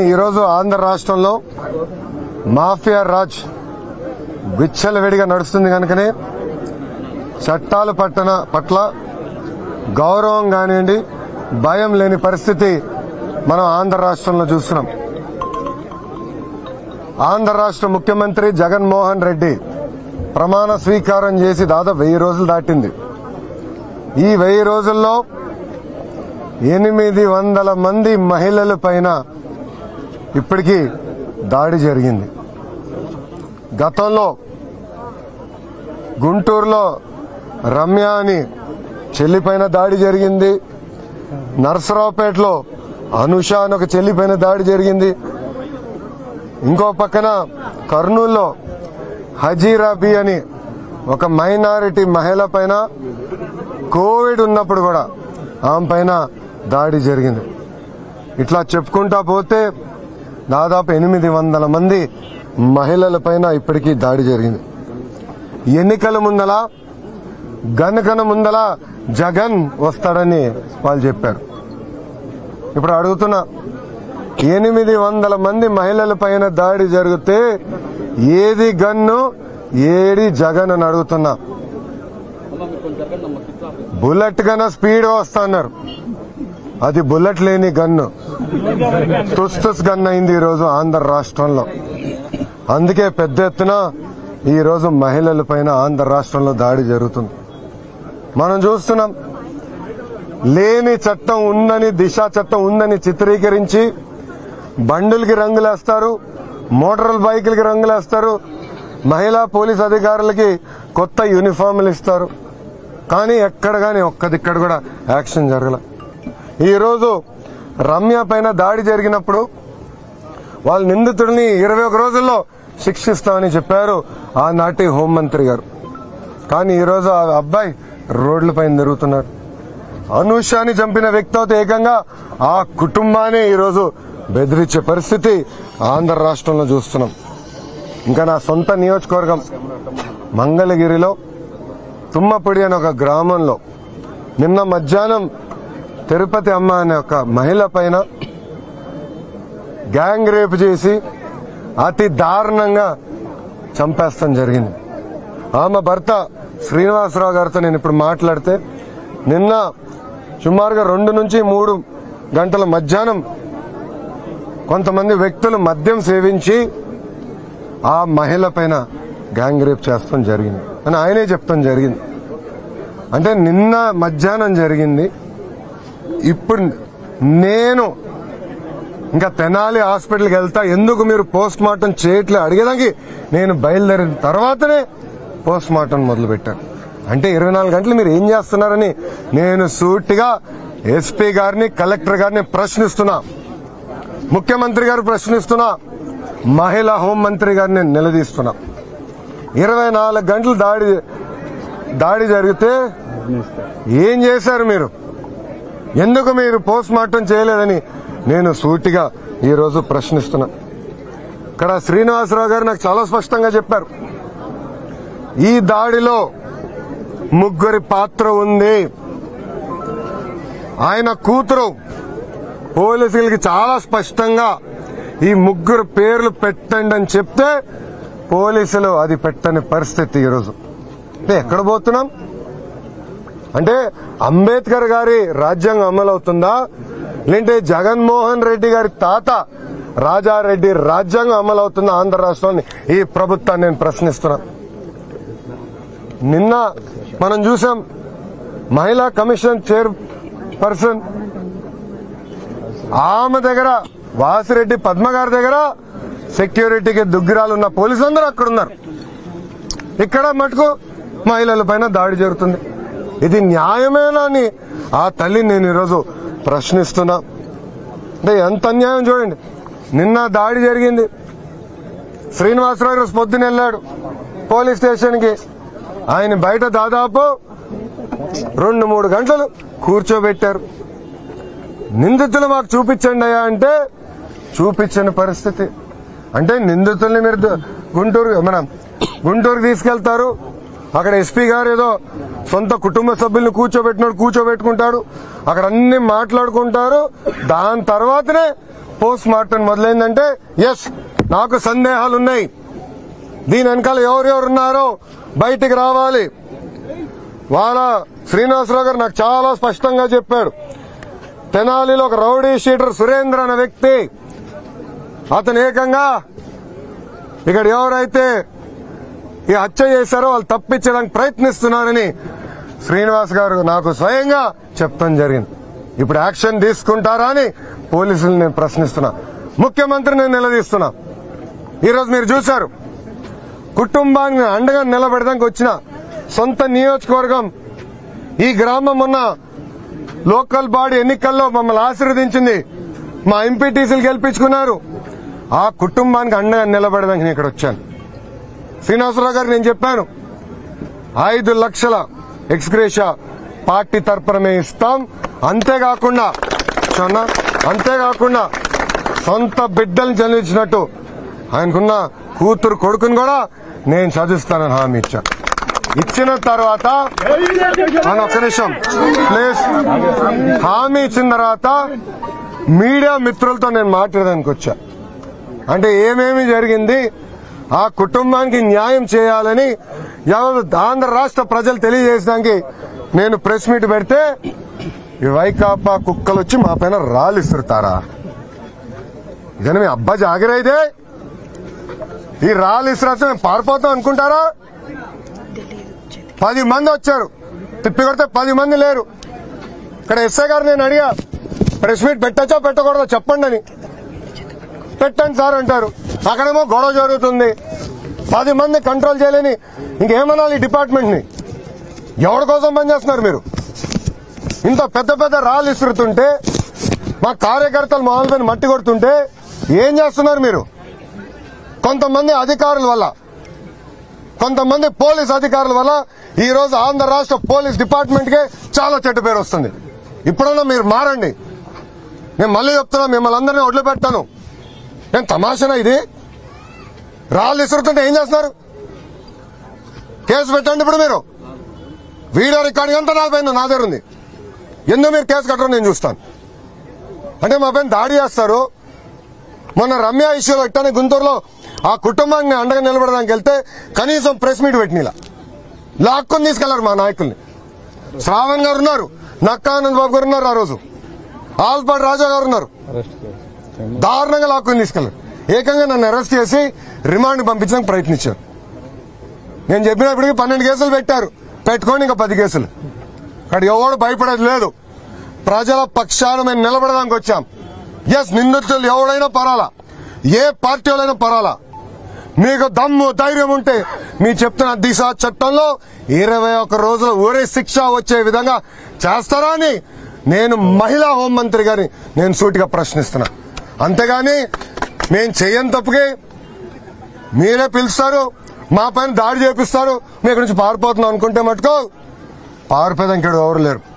ఈరోజు ఆంధ్ర రాష్ట్రంలో మాఫియా రాజ్ విచ్చలవిడిగా నడుస్తుంది కనుకనే చట్టాల పట్టణ పట్ల గౌరవం కానివ్వండి భయం లేని పరిస్థితి మనం ఆంధ్ర రాష్ట్రంలో చూస్తున్నాం ఆంధ్ర రాష్ట్ర ముఖ్యమంత్రి జగన్మోహన్ రెడ్డి ప్రమాణ స్వీకారం చేసి దాదాపు వెయ్యి రోజులు దాటింది ఈ వెయ్యి రోజుల్లో ఎనిమిది వందల మంది మహిళల పైన ఇప్పటికీ దాడి జరిగింది గతంలో గుంటూరులో రమ్య అని చెల్లిపైన దాడి జరిగింది నర్సరావుపేటలో అనుష అని ఒక చెల్లిపైన దాడి జరిగింది ఇంకో పక్కన కర్నూలులో హజీరాబీ అని ఒక మైనారిటీ మహిళ పైన కోవిడ్ ఉన్నప్పుడు కూడా ఆమె పైన దాడి జరిగింది ఇట్లా చెప్పుకుంటా పోతే దాదాపు ఎనిమిది వందల మంది మహిళల పైన ఇప్పటికీ దాడి జరిగింది ఎన్నికల ముందల గనకన ముందల జగన్ వస్తాడని వాళ్ళు చెప్పారు ఇప్పుడు అడుగుతున్నా ఎనిమిది వందల మంది మహిళల పైన దాడి జరిగితే ఏది గన్ను ఏడి జగన్ అని అడుగుతున్నా బుల్లెట్ కన్నా స్పీడ్ వస్తా అన్నారు అది బుల్లెట్ లేని గన్ను తుస్ తుస్ గన్ అయింది ఈరోజు ఆంధ్ర రాష్ట్రంలో అందుకే పెద్ద ఎత్తున ఈ రోజు మహిళల పైన ఆంధ్ర రాష్ట్రంలో దాడి జరుగుతుంది మనం చూస్తున్నాం లేని చట్టం ఉందని దిశా చట్టం ఉందని చిత్రీకరించి బండులకి రంగులేస్తారు మోటార్ బైకులకి రంగులేస్తారు మహిళా పోలీస్ అధికారులకి కొత్త యూనిఫామ్లు ఇస్తారు కానీ ఎక్కడ కానీ ఒక్కదిక్కడ కూడా యాక్షన్ జరగల ఈరోజు రమ్య పైన దాడి జరిగినప్పుడు వాళ్ళ నిందితుడిని ఇరవై ఒక రోజుల్లో శిక్షిస్తామని చెప్పారు ఆనాటి హోంమంత్రి గారు కానీ ఈరోజు ఆ అబ్బాయి రోడ్లపైన తిరుగుతున్నాడు అనూషాని చంపిన వ్యక్తితో ఏకంగా ఆ కుటుంబాన్ని ఈరోజు బెదిరించే పరిస్థితి ఆంధ్ర రాష్ట్రంలో చూస్తున్నాం ఇంకా నా సొంత నియోజకవర్గం మంగళగిరిలో తుమ్మపొడి అనే ఒక గ్రామంలో నిన్న మధ్యాహ్నం తిరుపతి అమ్మ అనే ఒక మహిళ పైన గ్యాంగ్ రేప్ చేసి అతి దారుణంగా చంపేస్తాం జరిగింది ఆమె భర్త శ్రీనివాసరావు గారితో నేను ఇప్పుడు మాట్లాడితే నిన్న సుమారుగా రెండు నుంచి మూడు గంటల మధ్యాహ్నం కొంతమంది వ్యక్తులు మద్యం సేవించి ఆ మహిళ పైన గ్యాంగ్ రేప్ చేస్తాం జరిగింది అని ఆయనే చెప్తాం జరిగింది అంటే నిన్న మధ్యాహ్నం జరిగింది ఇప్పుడు నేను ఇంకా తెనాలి హాస్పిటల్కి వెళ్తా ఎందుకు మీరు పోస్ట్ మార్టం చేయట్లే అడిగేదానికి నేను బయలుదేరిన తర్వాతనే పోస్ట్ మార్టం మొదలు పెట్టాను అంటే ఇరవై నాలుగు గంటలు మీరు ఏం చేస్తున్నారని నేను సూటిగా ఎస్పీ గారిని కలెక్టర్ గారిని ప్రశ్నిస్తున్నా ముఖ్యమంత్రి గారు ప్రశ్నిస్తున్నా మహిళా హోంమంత్రి గారిని నిలదీస్తున్నా ఇరవై నాలుగు గంటలు దాడి దాడి జరిగితే ఏం చేశారు మీరు ఎందుకు మీరు పోస్ట్ మార్టం చేయలేదని నేను సూటిగా ఈ రోజు ప్రశ్నిస్తున్నా ఇక్కడ శ్రీనివాసరావు గారు నాకు చాలా స్పష్టంగా చెప్పారు ఈ దాడిలో ముగ్గురి పాత్ర ఉంది ఆయన కూతురు పోలీసులకి చాలా స్పష్టంగా ఈ ముగ్గురు పేర్లు పెట్టండి అని చెప్తే పోలీసులు అది పెట్టని పరిస్థితి ఈరోజు అంటే ఎక్కడ పోతున్నాం అంటే అంబేద్కర్ గారి రాజ్యాంగం అమలవుతుందా లేదంటే జగన్మోహన్ రెడ్డి గారి తాత రాజారెడ్డి రాజ్యాంగం అమలవుతుందా ఆంధ్ర రాష్ట్రాన్ని ఈ ప్రభుత్వాన్ని నేను ప్రశ్నిస్తున్నా నిన్న మనం చూసాం మహిళా కమిషన్ చైర్ పర్సన్ ఆమె దగ్గర వాసిరెడ్డి పద్మ గారి దగ్గర సెక్యూరిటీకి దుగ్గిరాలు ఉన్న పోలీసులందరూ అక్కడ ఉన్నారు ఇక్కడ మటుకు మహిళల పైన దాడి జరుగుతుంది ఇది న్యాయమేనా అని ఆ తల్లిని నేను ఈరోజు ప్రశ్నిస్తున్నా అంటే ఎంత అన్యాయం చూడండి నిన్న దాడి జరిగింది శ్రీనివాసరావు రోజు పొద్దున వెళ్ళాడు పోలీస్ స్టేషన్కి ఆయన బయట దాదాపు రెండు మూడు గంటలు కూర్చోబెట్టారు నిందితులు మాకు చూపించండి అయ్యా అంటే చూపించని పరిస్థితి అంటే నిందితుల్ని మీరు ద- గుంటూరు మన గుంటూరుకి తీసుకెళ్తారు అక్కడ ఎస్పీ గారు ఏదో సొంత కుటుంబ సభ్యుల్ని కూర్చోబెట్టినాడు కూర్చోబెట్టుకుంటాడు అక్కడ అన్ని మాట్లాడుకుంటారు దాని తర్వాతనే పోస్ట్ మార్టం మొదలైందంటే ఎస్ నాకు సందేహాలు ఉన్నాయి దీని వెనకాల ఎవరెవరు ఉన్నారో బయటికి రావాలి వాళ్ళ శ్రీనివాసరావు గారు నాకు చాలా స్పష్టంగా చెప్పాడు తెనాలిలో ఒక రౌడీ షీటర్ సురేంద్ర అనే వ్యక్తి అతను ఏకంగా ఇక్కడ ఎవరైతే ఈ హత్య చేశారో వాళ్ళు తప్పించడానికి ప్రయత్నిస్తున్నారని శ్రీనివాస్ గారు నాకు స్వయంగా చెప్తాం జరిగింది ఇప్పుడు యాక్షన్ తీసుకుంటారా అని పోలీసులు నేను ప్రశ్నిస్తున్నా ముఖ్యమంత్రి నేను నిలదీస్తున్నా ఈరోజు మీరు చూశారు కుటుంబాన్ని అండగా నిలబెడడానికి వచ్చిన సొంత నియోజకవర్గం ఈ గ్రామం ఉన్న లోకల్ బాడీ ఎన్నికల్లో మమ్మల్ని ఆశీర్వదించింది మా ఎంపీటీసీలు గెలిపించుకున్నారు ఆ కుటుంబానికి అండగా నిలబడడానికి నేను ఇక్కడ వచ్చాను శ్రీనివాసరావు గారు నేను చెప్పాను ఐదు లక్షల ఎక్స్గ్రేషా పార్టీ తరపున మేము ఇస్తాం అంతేకాకుండా చూడన్నా, అంతేకాకుండా సొంత బిడ్డల్ని చదివించినట్టు ఆయనకున్న కూతురు కొడుకుని కూడా నేను చదివిస్తానని హామీ ఇచ్చా ఇచ్చిన తర్వాత అని ఒక్క నిమిషం ప్లీజ్ హామీ ఇచ్చిన తర్వాత మీడియా మిత్రులతో నేను మాట్లాడడానికి వచ్చా అంటే ఏమేమి జరిగింది ఆ కుటుంబానికి న్యాయం చేయాలని యావత్ ఆంధ్ర రాష్ట్ర ప్రజలు తెలియజేసడానికి నేను ప్రెస్ మీట్ పెడితే ఈ వైకాపా కుక్కలు వచ్చి మా పైన రాళ్ళు ఇస్తుతారా ఇదని మీ అబ్బా జాగిరైతే ఈ రాళ్ళు ఇస్తురా మేము పారిపోతాం అనుకుంటారా పది మంది వచ్చారు తిప్పి కొడితే పది మంది లేరు ఇక్కడ ఎస్ఐ గారు నేను అడిగా ప్రెస్ మీట్ పెట్టచ్చా పెట్టకూడదా చెప్పండి అని పెట్టండి సార్ అంటారు అక్కడేమో గొడవ జరుగుతుంది పది మంది కంట్రోల్ చేయలేని ఇంకేమనాలి ఈ డిపార్ట్మెంట్ ని ఎవరి కోసం పనిచేస్తున్నారు మీరు ఇంత పెద్ద పెద్ద రాళ్ళు ఇసురుతుంటే మా కార్యకర్తలు మామూలు పైన మట్టి కొడుతుంటే ఏం చేస్తున్నారు మీరు కొంతమంది అధికారుల వల్ల కొంతమంది పోలీస్ అధికారుల వల్ల ఈ రోజు ఆంధ్ర రాష్ట్ర పోలీస్ డిపార్ట్మెంట్ కే చాలా చెడ్డ పేరు వస్తుంది ఇప్పుడన్నా మీరు మారండి నేను మళ్ళీ చెప్తున్నా మిమ్మల్ని అందరినీ వదిలిపెట్టాను నేను తమాషనా ఇది రాళ్ళు ఇసురుతుంటే ఏం చేస్తున్నారు కేసు పెట్టండి ఇప్పుడు మీరు వీడియో రికార్డింగ్ అంతా నా పైన నా దగ్గర ఉంది ఎందుకు మీరు కేసు కట్టడం నేను చూస్తాను అంటే మా పైన దాడి చేస్తారు మొన్న రమ్య ఇష్యూలో ఇట్టానే గుంటూరులో ఆ కుటుంబాన్ని అండగా నిలబడడానికి వెళ్తే కనీసం ప్రెస్ మీట్ పెట్టినలా లాక్కొని తీసుకెళ్లారు మా నాయకుల్ని శ్రావణ్ గారు ఉన్నారు నక్కానంద్ బాబు గారు ఉన్నారు ఆ రోజు ఆల్పాటి రాజా గారు ఉన్నారు దారుణంగా లాక్కుని తీసుకెళ్లారు ఏకంగా నన్ను అరెస్ట్ చేసి రిమాండ్ పంపించడానికి ప్రయత్నించారు నేను చెప్పినప్పటికీ పన్నెండు కేసులు పెట్టారు పెట్టుకోండి ఇంకా పది కేసులు ఇక్కడ ఎవడు భయపడేది లేదు ప్రజల పక్షాన మేము నిలబడడానికి వచ్చాం ఎస్ నిందితులు ఎవడైనా పరాలా ఏ పార్టీ వాళ్ళైనా పరాలా మీకు దమ్ము ధైర్యం ఉంటే మీ చెప్తున్న దిశ చట్టంలో ఇరవై ఒక్క రోజుల ఊరే శిక్ష వచ్చే విధంగా చేస్తారా అని నేను మహిళా హోంమంత్రి గారిని నేను సూటిగా ప్రశ్నిస్తున్నా అంతేగాని మేము చెయ్యని తప్పుకి మీరే పిలుస్తారు మా పైన దాడి చేపిస్తారు మీ ఇక్కడి నుంచి పారిపోతున్నాం అనుకుంటే మటుకు పారిపోయేదానికి ఎవరు లేరు